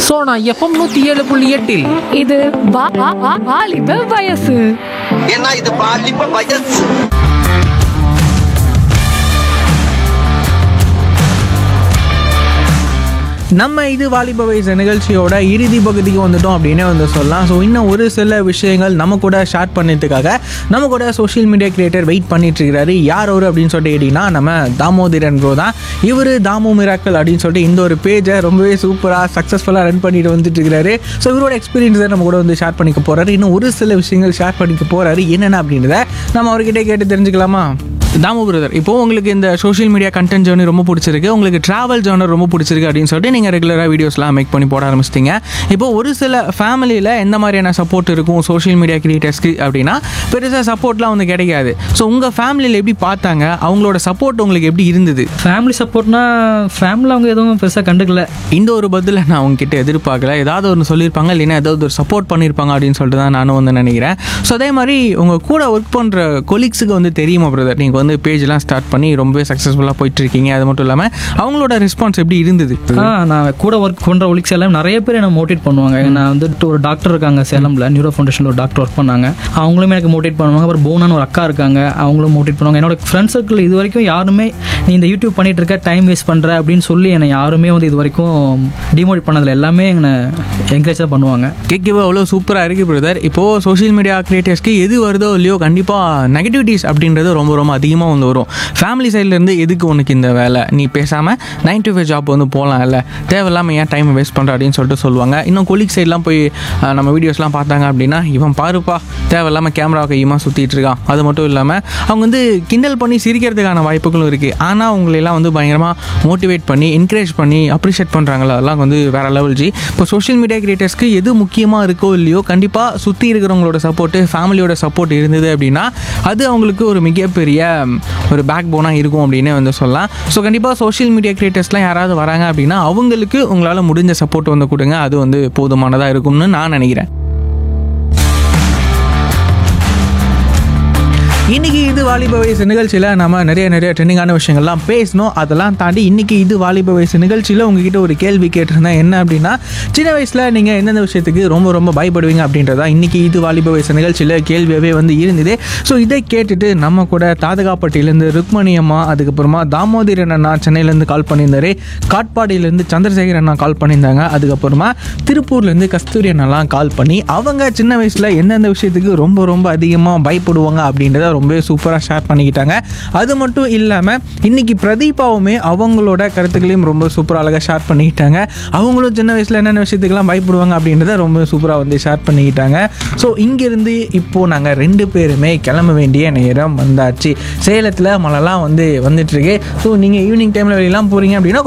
Sona FM நூத்தி ஏழு புள்ளி எட்டில் இது வா- வா- வா- வாலிப வயசு ஏன்னா இது பாலிப்ப வயசு நம்ம இது வாலிப வயசு நிகழ்ச்சியோட இறுதி பகுதிக்கு வந்துட்டோம் அப்படின்னே வந்து சொல்லலாம் ஸோ இன்னும் ஒரு சில விஷயங்கள் நம்ம கூட ஷேர் பண்ணதுக்காக நம்ம கூட சோஷியல் மீடியா கிரியேட்டர் வெயிட் பண்ணிட்டு இருக்கிறாரு யார் அவர் அப்படின்னு சொல்லிட்டு கேட்டிங்கன்னா நம்ம தாமோதரன் ப்ரோ தான் இவர் தாமோ மிராக்கல் அப்படின்னு சொல்லிட்டு இந்த ஒரு பேஜை ரொம்பவே சூப்பராக சக்ஸஸ்ஃபுல்லாக ரன் பண்ணிட்டு வந்துட்டு இருக்கிறாரு ஸோ இவரோட எக்ஸ்பீரியன்ஸை நம்ம கூட வந்து ஷேர் பண்ணிக்க போறாரு இன்னும் ஒரு சில விஷயங்கள் ஷேர் பண்ணிக்க போறாரு என்னென்ன அப்படின்றத நம்ம அவர்கிட்ட கேட்டு தெரிஞ்சுக்கலாமா தாமு பிரதர் இப்போ உங்களுக்கு இந்த சோஷியல் மீடியா கண்டென்ட் ஜேர்னி ரொம்ப பிடிச்சிருக்கு உங்களுக்கு ட்ராவல் ஜேர்னர் ரொம்ப பிடிச்சிருக்கு அப்படின்னு சொல்லிட்டு நீங்கள் ரெகுலராக வீடியோஸ்லாம் மேக் பண்ணி போட ஆரம்பிச்சிட்டீங்க இப்போ ஒரு சில ஃபேமிலியில் எந்த மாதிரியான சப்போர்ட் இருக்கும் சோஷியல் மீடியா கிரியேட்டர்ஸ்க்கு அப்படின்னா பெருசாக சப்போர்ட்லாம் வந்து கிடைக்காது ஸோ உங்கள் ஃபேமிலியில் எப்படி பார்த்தாங்க அவங்களோட சப்போர்ட் உங்களுக்கு எப்படி இருந்தது ஃபேமிலி சப்போர்ட்னா ஃபேமிலியில் அவங்க எதுவும் பெருசாக கண்டுக்கல இந்த ஒரு பதிலை நான் உங்ககிட்ட எதிர்பார்க்கல ஏதாவது ஒன்று சொல்லியிருப்பாங்க இல்லைன்னா ஏதாவது ஒரு சப்போர்ட் பண்ணியிருப்பாங்க அப்படின்னு சொல்லிட்டு தான் நானும் வந்து நினைக்கிறேன் ஸோ அதே மாதிரி உங்கள் கூட ஒர்க் பண்ணுற கொலீக்ஸுக்கு வந்து தெரியுமா பிரதர் நீங்கள் வந்து பேஜ்லாம் ஸ்டார்ட் பண்ணி ரொம்பவே சக்ஸஸ்ஃபுல்லாக போயிட்டு இருக்கீங்க அது மட்டும் இல்லாமல் அவங்களோட ரெஸ்பான்ஸ் எப்படி இருந்தது ஆ நான் கூட ஒர்க் பண்ணுற ஒலிக்ஸ் எல்லாம் நிறைய பேர் என்ன மோட்டிவேட் பண்ணுவாங்க நான் வந்துட்டு ஒரு டாக்டர் இருக்காங்க சேலமில் நியூரோ ஃபவுண்டேஷனில் ஒரு டாக்டர் ஒர்க் பண்ணாங்க அவங்களுமே எனக்கு மோட்டிவேட் பண்ணுவாங்க அப்புறம் போனான்னு ஒரு அக்கா இருக்காங்க அவங்களும் மோட்டிவேட் பண்ணுவாங்க என்னோட ஃப்ரெண்ட் சர்க்கிள் இது வரைக்கும் யாருமே நீ இந்த யூடியூப் பண்ணிட்டு இருக்க டைம் வேஸ்ட் பண்ணுற அப்படின்னு சொல்லி என்னை யாருமே வந்து இது வரைக்கும் டிமோட்டிவேட் பண்ணதில்ல எல்லாமே என்னை என்கரேஜ் தான் பண்ணுவாங்க கேட்கவே அவ்வளோ சூப்பராக இருக்குது பிரதர் இப்போது சோஷியல் மீடியா கிரியேட்டர்ஸ்க்கு எது வருதோ இல்லையோ கண்டிப்பாக நெகட்டிவிட்டிஸ் அப்படின்றது ரொம்ப ரொம்ப அதிகமாக வந்து வரும் ஃபேமிலி சைட்லேருந்து எதுக்கு உனக்கு இந்த வேலை நீ பேசாமல் நைன் டு ஃபைவ் ஜாப் வந்து போகலாம் இல்லை தேவையில்லாமல் ஏன் டைம் வேஸ்ட் பண்ணுற அப்படின்னு சொல்லிட்டு சொல்லுவாங்க இன்னும் கொலிக் சைட்லாம் போய் அஹ், நம்ம வீடியோஸ்லாம் பார்த்தாங்க அப்படின்னா இவன் பாருப்பா தேவையில்லாமல் கேமரா கையுமா சுற்றிட்டு இருக்கான் அது மட்டும் இல்லாமல் அவங்க வந்து கிண்டல் பண்ணி சிரிக்கிறதுக்கான வாய்ப்புகளும் இருக்குது ஆனால் உங்களையெல்லாம் வந்து பயங்கரமாக மோட்டிவேட் பண்ணி என்கரேஜ் பண்ணி அப்ரிஷியேட் பண்ணுறாங்களா அதெல்லாம் வந்து வேற லெவல் ஜி இப்போ சோஷியல் மீடியா கிரியேட்டர்ஸ்க்கு எது முக்கியமாக இருக்கோ இல்லையோ கண்டிப்பாக சுற்றி இருக்கிறவங்களோட சப்போர்ட்டு ஃபேமிலியோட சப்போர்ட் இருந்தது அப்படின்னா அது அவங்களுக்கு ஒரு மிகப்பெரிய ம், ஒரு பேக் போனாக இருக்கும் அப்படின்னு வந்து சொல்லலாம் ஸோ கண்டிப்பாக சோஷியல் மீடியா கிரியேட்டர்ஸ்லாம் யாராவது வராங்க அப்படின்னா அவங்களுக்கு உங்களால் முடிஞ்ச சப்போர்ட் வந்து கொடுங்க அது வந்து போதுமானதாக இருக்கும்னு நான் நினைக்கிறேன் இன்னைக்கு இது வாலிப வயசு நிகழ்ச்சியில் நம்ம நிறைய நிறைய ட்ரெண்டிங்கான விஷயங்கள்லாம் பேசணும் அதெல்லாம் தாண்டி இன்னைக்கு இது வாலிப வயசு நிகழ்ச்சியில் உங்ககிட்ட ஒரு கேள்வி கேட்டிருந்தேன் என்ன அப்படின்னா சின்ன வயசில் நீங்கள் எந்தெந்த விஷயத்துக்கு ரொம்ப ரொம்ப பயப்படுவீங்க அப்படின்றதா இன்னைக்கு இது வாலிப வயசு நிகழ்ச்சியில் கேள்வியாகவே வந்து இருந்தது ஸோ இதை கேட்டுட்டு நம்ம கூட தாதகாப்பட்டியிலேருந்து ருக்மணி அம்மா அதுக்கப்புறமா தாமோதரன் அண்ணா சென்னையிலேருந்து கால் பண்ணியிருந்தாரு காட்பாடியிலேருந்து சந்திரசேகர் அண்ணா கால் பண்ணியிருந்தாங்க அதுக்கப்புறமா திருப்பூர்லேருந்து கஸ்தூரி அண்ணாலாம் கால் பண்ணி அவங்க சின்ன வயசில் எந்தெந்த விஷயத்துக்கு ரொம்ப ரொம்ப அதிகமாக பயப்படுவாங்க அப்படின்றத ரொம்பவே சூப்பராக ஷேர் பண்ணிக்கிட்டாங்க அது மட்டும் இல்லாமல் இன்னைக்கு பிரதீபாவுமே அவங்களோட கருத்துக்களையும் ரொம்ப சூப்பராக அழகாக ஷேர் பண்ணிக்கிட்டாங்க அவங்களும் சின்ன வயசில் என்னென்ன விஷயத்துக்கெல்லாம் பயப்படுவாங்க அப்படின்றத ரொம்ப சூப்பராக வந்து ஷேர் பண்ணிக்கிட்டாங்க ஸோ இங்கேருந்து இப்போது நாங்கள் ரெண்டு பேருமே கிளம்ப வேண்டிய நேரம் வந்தாச்சு சேலத்தில் மழைலாம் வந்து வந்துட்டுருக்கு ஸோ நீங்கள் ஈவினிங் டைமில் வெளியெல்லாம் போகிறீங்க அப்படின்னா